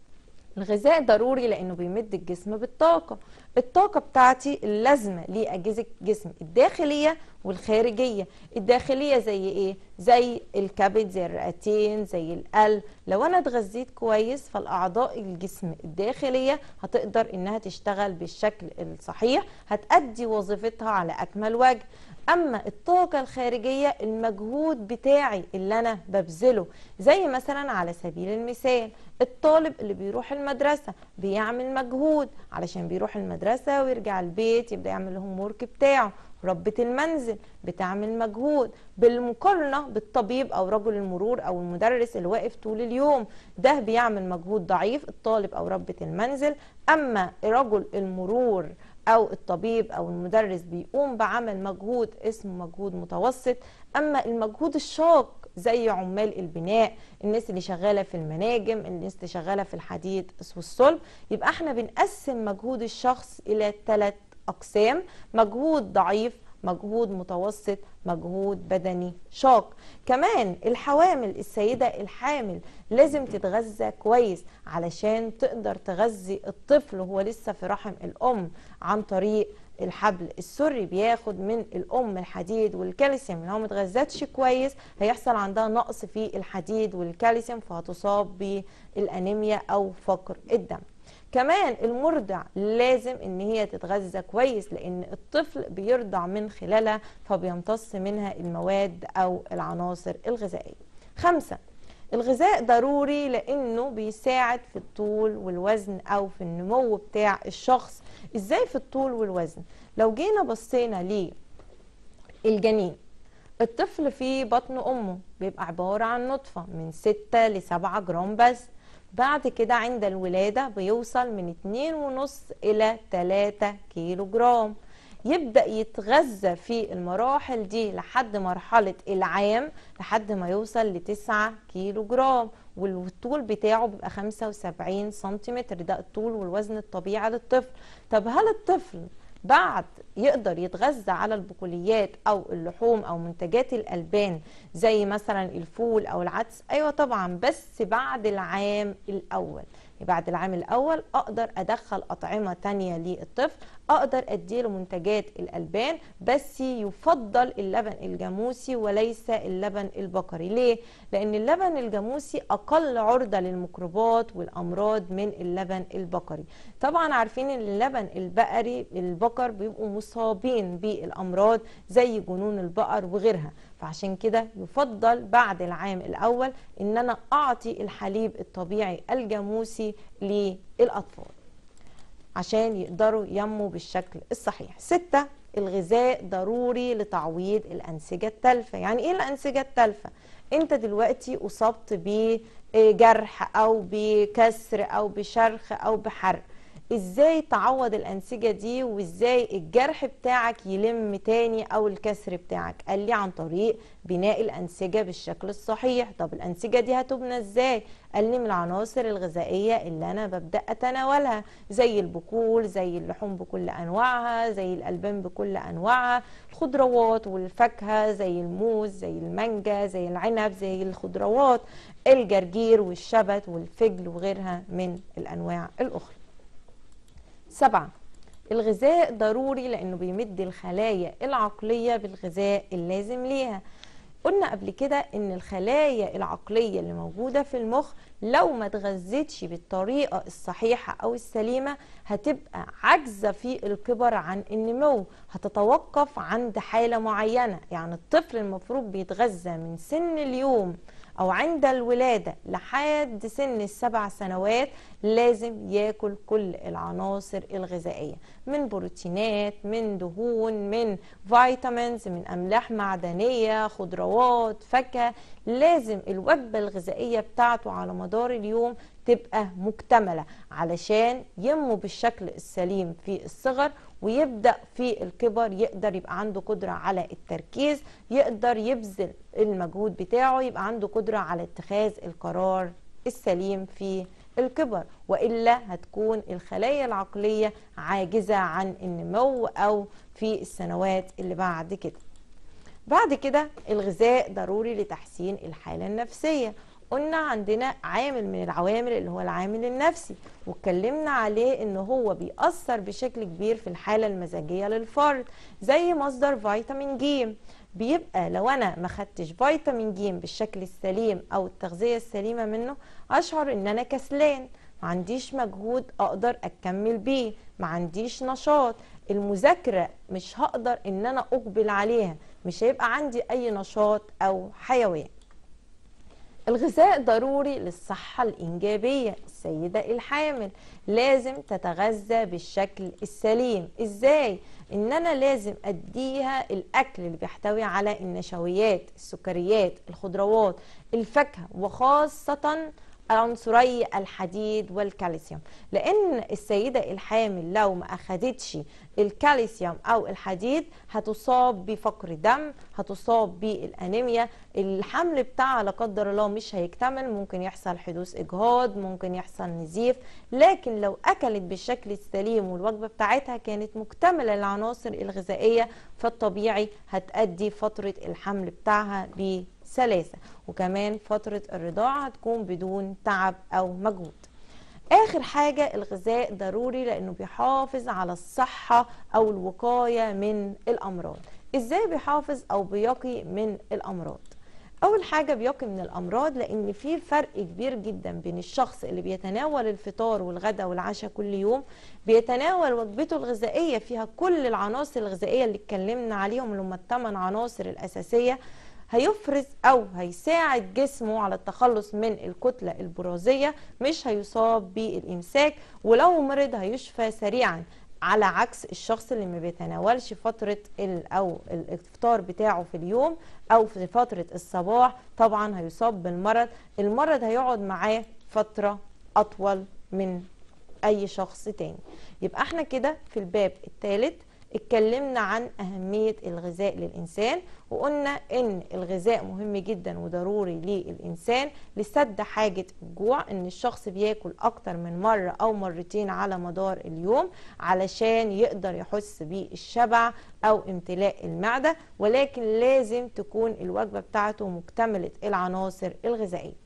الغذاء ضروري لانه بيمد الجسم بالطاقه الطاقه بتاعتي اللازمه لاجهزه الجسم الداخليه والخارجيه الداخليه زي ايه زي الكبد زي الرئتين زي القلب لو انا اتغذيت كويس فالاعضاء الجسم الداخليه هتقدر انها تشتغل بالشكل الصحيح هتأدي وظيفتها على اكمل وجه اما الطاقه الخارجيه المجهود بتاعي اللي انا ببذله زي مثلا على سبيل المثال الطالب اللي بيروح المدرسه بيعمل مجهود علشان بيروح المدرسه ويرجع البيت يبدا يعمل الهوم ورك بتاعه ربة المنزل بتعمل مجهود بالمقارنة بالطبيب أو رجل المرور أو المدرس اللي واقف طول اليوم ده بيعمل مجهود ضعيف الطالب أو ربة المنزل أما رجل المرور او الطبيب او المدرس بيقوم بعمل مجهود اسمه مجهود متوسط اما المجهود الشاق زي عمال البناء الناس اللي شغاله في المناجم الناس اللي شغاله في الحديد والصلب يبقى احنا بنقسم مجهود الشخص الى ثلاث اقسام مجهود ضعيف مجهود متوسط مجهود بدني شاق كمان الحوامل السيدة الحامل لازم تتغذى كويس علشان تقدر تغذي الطفل وهو لسه في رحم الأم عن طريق الحبل السري بياخد من الام الحديد والكالسيوم لو ما اتغذتش كويس هيحصل عندها نقص في الحديد والكالسيوم فهتصاب بالانيميا او فقر الدم كمان المرضع لازم ان هي تتغذى كويس لان الطفل بيرضع من خلالها فبيمتص منها المواد او العناصر الغذائيه خمسة الغذاء ضروري لانه بيساعد في الطول والوزن او في النمو بتاع الشخص ازاي في الطول والوزن لو جينا بصينا للجنين الطفل في بطن امه بيبقى عباره عن نطفه من 6 ل 7 جرام بس بعد كده عند الولادة بيوصل من 2.5 إلى 3 كيلو جرام يبدأ يتغذى في المراحل دي لحد مرحلة العام لحد ما يوصل ل 9 كيلو جرام والطول بتاعه بيبقى 75 سنتيمتر ده الطول والوزن الطبيعي للطفل طب هل الطفل بعد يقدر يتغذى على البقوليات او اللحوم او منتجات الالبان زي مثلا الفول او العدس ايوه طبعا بس بعد العام الاول بعد العام الاول اقدر ادخل اطعمه تانية للطفل اقدر اديله منتجات الالبان بس يفضل اللبن الجاموسي وليس اللبن البقري ليه لان اللبن الجاموسي اقل عرضه للميكروبات والامراض من اللبن البقري طبعا عارفين ان اللبن البقري البقر بيبقوا مصابين بالامراض زي جنون البقر وغيرها فعشان كده يفضل بعد العام الاول ان انا اعطي الحليب الطبيعي الجاموسي للاطفال عشان يقدروا ينموا بالشكل الصحيح ستة الغذاء ضروري لتعويض الأنسجة التالفة يعني إيه الأنسجة التالفة؟ أنت دلوقتي أصبت بجرح أو بكسر أو بشرخ أو بحرق ازاي تعوض الانسجه دي وازاي الجرح بتاعك يلم تاني او الكسر بتاعك قال لي عن طريق بناء الانسجه بالشكل الصحيح طب الانسجه دي هتبنى ازاي قال لي من العناصر الغذائيه اللي انا ببدا اتناولها زي البقول زي اللحوم بكل انواعها زي الالبان بكل انواعها الخضروات والفاكهه زي الموز زي المانجا زي العنب زي الخضروات الجرجير والشبت والفجل وغيرها من الانواع الاخرى سبعة الغذاء ضروري لأنه بيمد الخلايا العقلية بالغذاء اللازم ليها قلنا قبل كده ان الخلايا العقلية اللي موجودة في المخ لو ما تغذتش بالطريقة الصحيحة او السليمة هتبقى عاجزة في الكبر عن النمو هتتوقف عند حالة معينة يعني الطفل المفروض بيتغذى من سن اليوم او عند الولادة لحد سن السبع سنوات لازم ياكل كل العناصر الغذائية من بروتينات من دهون من فيتامينز من املاح معدنية خضروات فاكهة لازم الوجبة الغذائية بتاعته على مدار اليوم تبقى مكتملة علشان ينمو بالشكل السليم في الصغر ويبدأ في الكبر يقدر يبقى عنده قدرة على التركيز يقدر يبذل المجهود بتاعه يبقى عنده قدرة على اتخاذ القرار السليم في الكبر وإلا هتكون الخلايا العقلية عاجزة عن النمو أو في السنوات اللي بعد كده بعد كده الغذاء ضروري لتحسين الحالة النفسية قلنا عندنا عامل من العوامل اللي هو العامل النفسي واتكلمنا عليه ان هو بيأثر بشكل كبير في الحالة المزاجية للفرد زي مصدر فيتامين ج بيبقى لو انا ما خدتش فيتامين ج بالشكل السليم او التغذية السليمة منه اشعر ان انا كسلان ما عنديش مجهود اقدر اكمل بيه ما عنديش نشاط المذاكرة مش هقدر ان انا اقبل عليها مش هيبقى عندي اي نشاط او حيوان الغذاء ضروري للصحة الإنجابية السيدة الحامل لازم تتغذى بالشكل السليم إزاي؟ إن أنا لازم أديها الأكل اللي بيحتوي على النشويات السكريات الخضروات الفاكهة وخاصة عنصري الحديد والكالسيوم لان السيده الحامل لو ما اخدتش الكالسيوم او الحديد هتصاب بفقر دم هتصاب بالانيميا الحمل بتاعها لا قدر الله مش هيكتمل ممكن يحصل حدوث اجهاض ممكن يحصل نزيف لكن لو اكلت بالشكل السليم والوجبه بتاعتها كانت مكتمله العناصر الغذائيه فالطبيعي هتأدي فتره الحمل بتاعها ب سلاسة وكمان فترة الرضاعة هتكون بدون تعب أو مجهود آخر حاجة الغذاء ضروري لأنه بيحافظ على الصحة أو الوقاية من الأمراض إزاي بيحافظ أو بيقي من الأمراض أول حاجة بيقي من الأمراض لأن في فرق كبير جدا بين الشخص اللي بيتناول الفطار والغداء والعشاء كل يوم بيتناول وجبته الغذائية فيها كل العناصر الغذائية اللي اتكلمنا عليهم اللي هم الثمان عناصر الأساسية هيفرز او هيساعد جسمه على التخلص من الكتله البرازيه مش هيصاب بالامساك ولو مرض هيشفى سريعا على عكس الشخص اللي ما بيتناولش فترة او الافطار بتاعه في اليوم او في فترة الصباح طبعا هيصاب بالمرض المرض هيقعد معاه فترة اطول من اي شخص تاني يبقى احنا كده في الباب الثالث اتكلمنا عن أهمية الغذاء للإنسان وقلنا إن الغذاء مهم جدا وضروري للإنسان لسد حاجة الجوع إن الشخص بياكل أكتر من مرة أو مرتين على مدار اليوم علشان يقدر يحس بالشبع أو امتلاء المعدة ولكن لازم تكون الوجبة بتاعته مكتملة العناصر الغذائية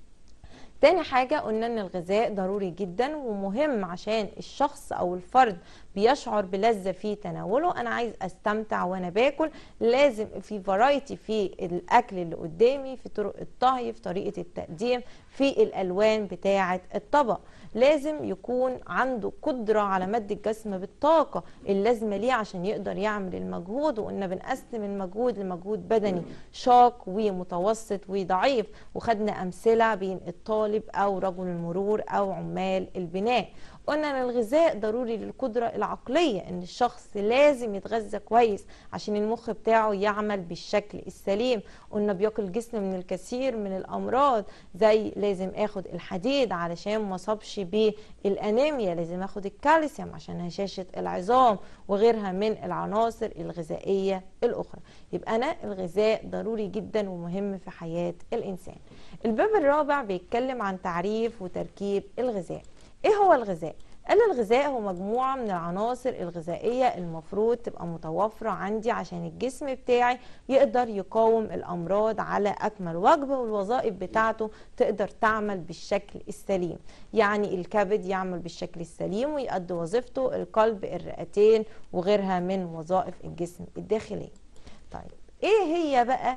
تاني حاجة قلنا ان الغذاء ضروري جدا ومهم عشان الشخص او الفرد بيشعر بلذة في تناوله انا عايز استمتع وانا باكل لازم في فرايتي في الاكل اللي قدامي في طرق الطهي في طريقة التقديم في الالوان بتاعة الطبق لازم يكون عنده قدرة على مد الجسم بالطاقة اللازمة ليه عشان يقدر يعمل المجهود وقلنا بنقسم المجهود لمجهود بدني شاق ومتوسط وضعيف وخدنا أمثلة بين الطالب أو رجل المرور أو عمال البناء قلنا ان الغذاء ضروري للقدرة العقلية ان الشخص لازم يتغذى كويس عشان المخ بتاعه يعمل بالشكل السليم قلنا بيقي الجسم من الكثير من الامراض زي لازم اخد الحديد علشان ما اصابش بالانيميا لازم اخد الكالسيوم عشان هشاشة العظام وغيرها من العناصر الغذائية الاخرى يبقى انا الغذاء ضروري جدا ومهم في حياة الانسان الباب الرابع بيتكلم عن تعريف وتركيب الغذاء ايه هو الغذاء قال الغذاء هو مجموعة من العناصر الغذائية المفروض تبقى متوفرة عندي عشان الجسم بتاعي يقدر يقاوم الأمراض على أكمل وجه والوظائف بتاعته تقدر تعمل بالشكل السليم يعني الكبد يعمل بالشكل السليم ويؤدي وظيفته القلب الرئتين وغيرها من وظائف الجسم الداخلية طيب ايه هي بقى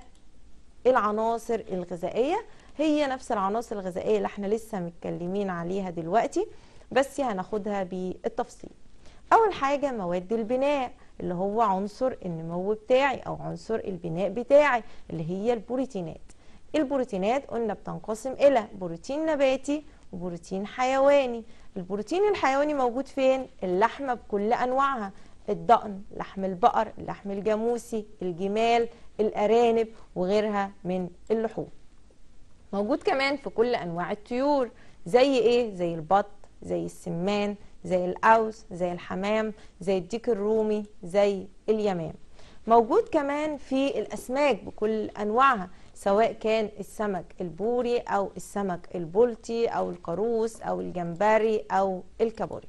العناصر الغذائية هي نفس العناصر الغذائية اللي احنا لسه متكلمين عليها دلوقتي بس هناخدها بالتفصيل اول حاجة مواد البناء اللي هو عنصر النمو بتاعي او عنصر البناء بتاعي اللي هي البروتينات البروتينات قلنا بتنقسم الى بروتين نباتي وبروتين حيواني البروتين الحيواني موجود فين اللحمة بكل انواعها الضأن لحم البقر اللحم الجاموسي الجمال الارانب وغيرها من اللحوم موجود كمان في كل انواع الطيور زي ايه زي البط زي السمان زي القوس زي الحمام زي الديك الرومي زي اليمام موجود كمان في الاسماك بكل انواعها سواء كان السمك البوري او السمك البلطي او القاروص او الجمبري او الكابوري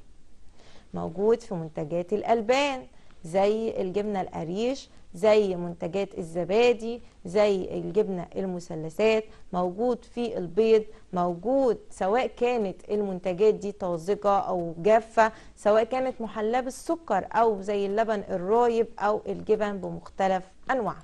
موجود في منتجات الالبان زي الجبنه القريش زي منتجات الزبادي زي الجبنة المثلثات موجود في البيض موجود سواء كانت المنتجات دي طازجة أو جافة سواء كانت محلاه بالسكر أو زي اللبن الرايب أو الجبن بمختلف أنواعها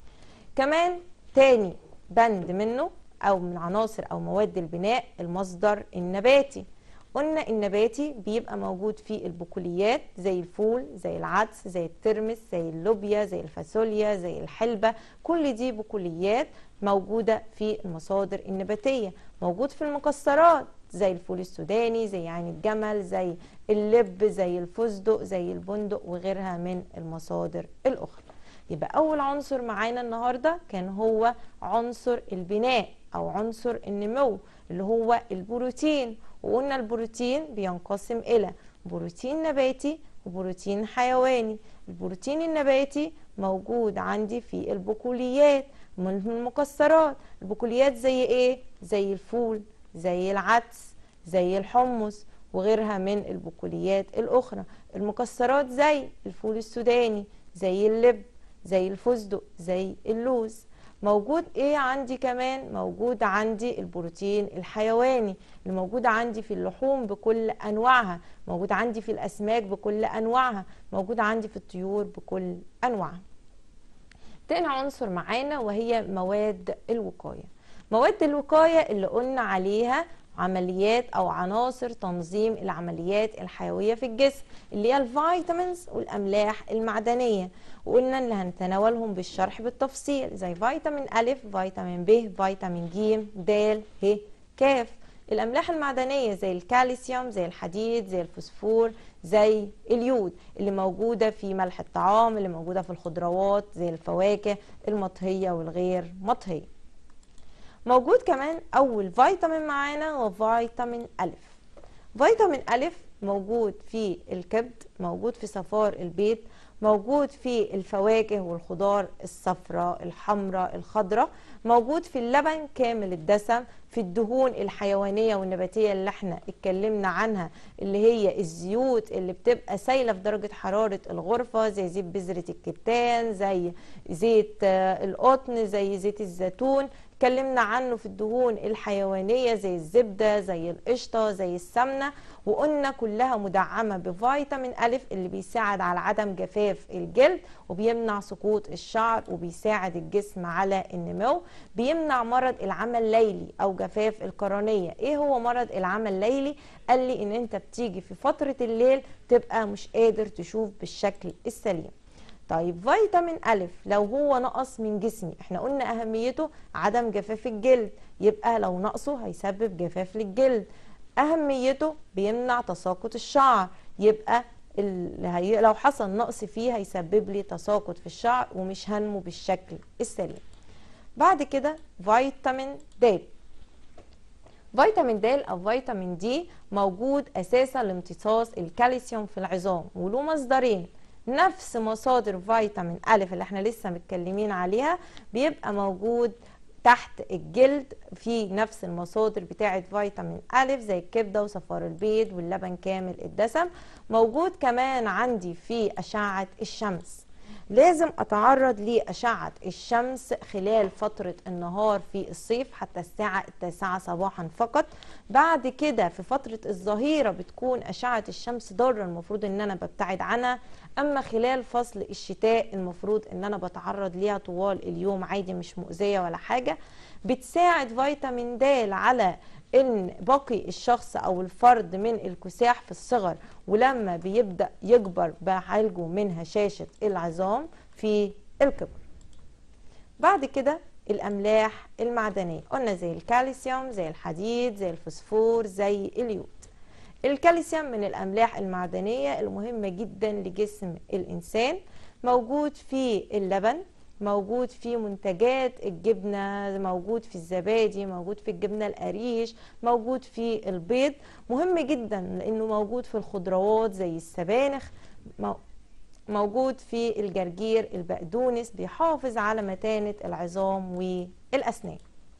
كمان تاني بند منه أو من عناصر أو مواد البناء المصدر النباتي قلنا النباتي بيبقى موجود في البقوليات زي الفول زي العدس زي الترمس زي اللوبيا زي الفاصوليا زي الحلبة كل دي بقوليات موجودة في المصادر النباتية موجود في المكسرات زي الفول السوداني زي عين الجمل زي اللب زي الفستق زي البندق وغيرها من المصادر الأخرى يبقى أول عنصر معانا النهاردة كان هو عنصر البناء أو عنصر النمو اللي هو البروتين وقلنا البروتين بينقسم إلى بروتين نباتي وبروتين حيواني البروتين النباتي موجود عندي في البقوليات من المكسرات البقوليات زي ايه زي الفول زي العدس زي الحمص وغيرها من البقوليات الاخرى المكسرات زي الفول السوداني زي اللب زي الفستق زي اللوز موجود ايه عندي كمان موجود عندي البروتين الحيواني اللي موجود عندي في اللحوم بكل انواعها موجود عندي في الاسماك بكل انواعها موجود عندي في الطيور بكل انواعها تاني عنصر معانا وهي مواد الوقايه مواد الوقايه اللي قلنا عليها عمليات او عناصر تنظيم العمليات الحيويه في الجسم اللي هي الفيتامينز والاملاح المعدنيه وقلنا ان هنتناولهم بالشرح بالتفصيل زي فيتامين ا فيتامين ب فيتامين ج د ه ك الاملاح المعدنيه زي الكالسيوم زي الحديد زي الفوسفور زي اليود اللي موجوده في ملح الطعام اللي موجوده في الخضروات زي الفواكه المطهيه والغير مطهيه موجود كمان اول فيتامين معانا هو فيتامين ا فيتامين ا موجود في الكبد موجود في صفار البيض موجود في الفواكه والخضار الصفراء الحمراء الخضراء موجود في اللبن كامل الدسم في الدهون الحيوانيه والنباتيه اللي احنا اتكلمنا عنها اللي هي الزيوت اللي بتبقى سايله في درجه حراره الغرفه زي زيت بذره الكتان زي زيت القطن زي زيت الزيتون اتكلمنا عنه في الدهون الحيوانيه زي الزبده زي القشطه زي السمنه وقلنا كلها مدعمه بفيتامين ا اللي بيساعد على عدم جفاف الجلد وبيمنع سقوط الشعر وبيساعد الجسم على النمو بيمنع مرض العمى الليلي او جفاف القرنيه ايه هو مرض العمى الليلي قال لي ان انت بتيجي في فتره الليل تبقى مش قادر تشوف بالشكل السليم طيب فيتامين ا لو هو نقص من جسمي احنا قلنا اهميته عدم جفاف الجلد يبقى لو نقصه هيسبب جفاف للجلد اهميته بيمنع تساقط الشعر يبقى اللي هي لو حصل نقص فيه هيسبب لي تساقط في الشعر ومش هنمو بالشكل السليم بعد كده فيتامين د فيتامين د او فيتامين دي موجود اساسا لامتصاص الكالسيوم في العظام وله مصدرين نفس مصادر فيتامين أ اللي احنا لسه متكلمين عليها بيبقى موجود تحت الجلد في نفس المصادر بتاعة فيتامين أ زي الكبدة وصفار البيض واللبن كامل الدسم موجود كمان عندي في أشعة الشمس لازم أتعرض لأشعة الشمس خلال فترة النهار في الصيف حتى الساعة التاسعة صباحا فقط بعد كده في فترة الظهيرة بتكون أشعة الشمس ضارة المفروض إن أنا ببتعد عنها أما خلال فصل الشتاء المفروض إن أنا بتعرض ليها طوال اليوم عادي مش مؤذية ولا حاجة بتساعد فيتامين د على ان باقي الشخص او الفرد من الكساح في الصغر ولما بيبدا يكبر بعالجه من هشاشه العظام في الكبر بعد كده الاملاح المعدنيه قلنا زي الكالسيوم زي الحديد زي الفوسفور زي اليود الكالسيوم من الاملاح المعدنيه المهمه جدا لجسم الانسان موجود في اللبن موجود في منتجات الجبنة موجود في الزبادي موجود في الجبنة القريش موجود في البيض مهم جدا لأنه موجود في الخضروات زي السبانخ موجود في الجرجير البقدونس بيحافظ على متانة العظام والأسنان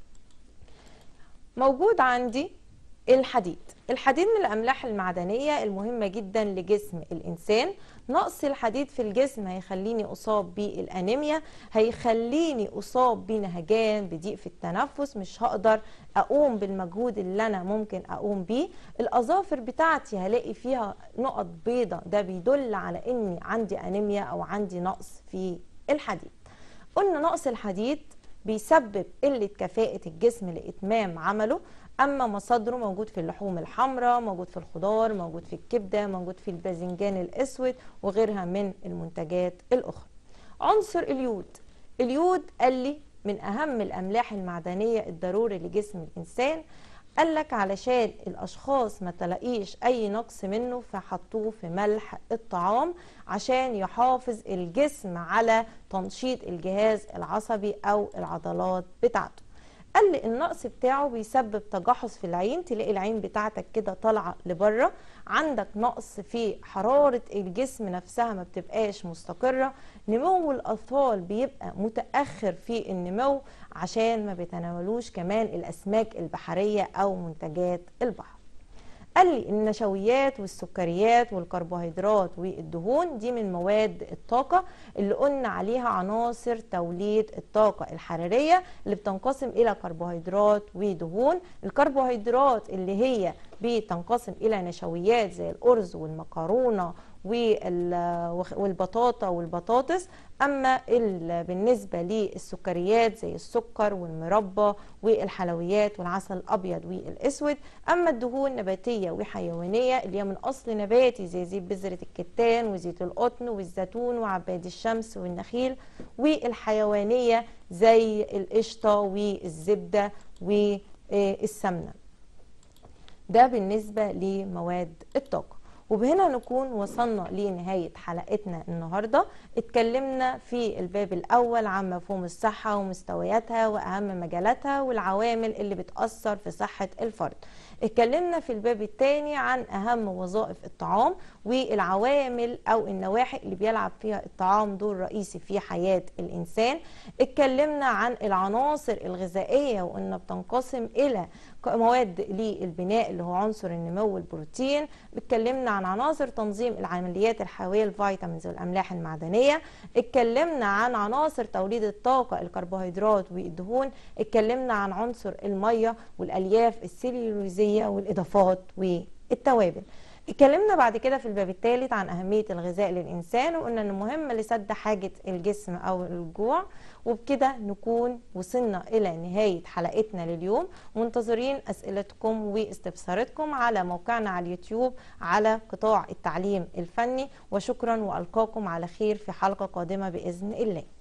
موجود عندي الحديد الحديد من الأملاح المعدنية المهمة جدا لجسم الإنسان نقص الحديد في الجسم هيخليني أصاب بالأنيميا هيخليني أصاب بنهجان بضيق في التنفس مش هقدر أقوم بالمجهود اللي أنا ممكن أقوم بيه الأظافر بتاعتي هلاقي فيها نقط بيضة ده بيدل على إني عندي أنيميا أو عندي نقص في الحديد قلنا نقص الحديد بيسبب قلة كفاءة الجسم لإتمام عمله اما مصادره موجود في اللحوم الحمراء موجود في الخضار موجود في الكبده موجود في الباذنجان الاسود وغيرها من المنتجات الاخرى عنصر اليود اليود قال لي من اهم الاملاح المعدنيه الضروري لجسم الانسان قال لك علشان الاشخاص ما تلاقيش اي نقص منه فحطوه في ملح الطعام عشان يحافظ الجسم على تنشيط الجهاز العصبي او العضلات بتاعته قال لي النقص بتاعه بيسبب تجحص في العين تلاقي العين بتاعتك كده طالعه لبره عندك نقص في حراره الجسم نفسها ما بتبقاش مستقره نمو الاطفال بيبقى متاخر في النمو عشان ما بيتناولوش كمان الاسماك البحريه او منتجات البحر قال لي النشويات والسكريات والكربوهيدرات والدهون دي من مواد الطاقة اللي قلنا عليها عناصر توليد الطاقة الحرارية اللي بتنقسم إلى كربوهيدرات ودهون الكربوهيدرات اللي هي بتنقسم إلى نشويات زي الأرز والمكرونة والبطاطا والبطاطس اما بالنسبه للسكريات زي السكر والمربى والحلويات والعسل الابيض والاسود اما الدهون نباتيه وحيوانيه اللي هي من اصل نباتي زي زيت بذره الكتان وزيت القطن والزيتون وعباد الشمس والنخيل والحيوانيه زي القشطه والزبده والسمنه ده بالنسبه لمواد الطاقه وبهنا نكون وصلنا لنهاية حلقتنا النهاردة اتكلمنا في الباب الأول عن مفهوم الصحة ومستوياتها وأهم مجالاتها والعوامل اللي بتأثر في صحة الفرد اتكلمنا في الباب الثاني عن أهم وظائف الطعام والعوامل أو النواحي اللي بيلعب فيها الطعام دور رئيسي في حياة الإنسان اتكلمنا عن العناصر الغذائية وإنها بتنقسم إلى مواد للبناء اللي هو عنصر النمو والبروتين اتكلمنا عن عناصر تنظيم العمليات الحيويه الفيتامينز والاملاح المعدنيه اتكلمنا عن عناصر توليد الطاقه الكربوهيدرات والدهون اتكلمنا عن عنصر الميه والالياف السليولوزيه والاضافات والتوابل اتكلمنا بعد كده في الباب الثالث عن أهمية الغذاء للإنسان وقلنا أنه مهم لسد حاجة الجسم أو الجوع وبكده نكون وصلنا إلى نهاية حلقتنا لليوم منتظرين أسئلتكم واستفساراتكم على موقعنا على اليوتيوب على قطاع التعليم الفني وشكرا وألقاكم على خير في حلقة قادمة بإذن الله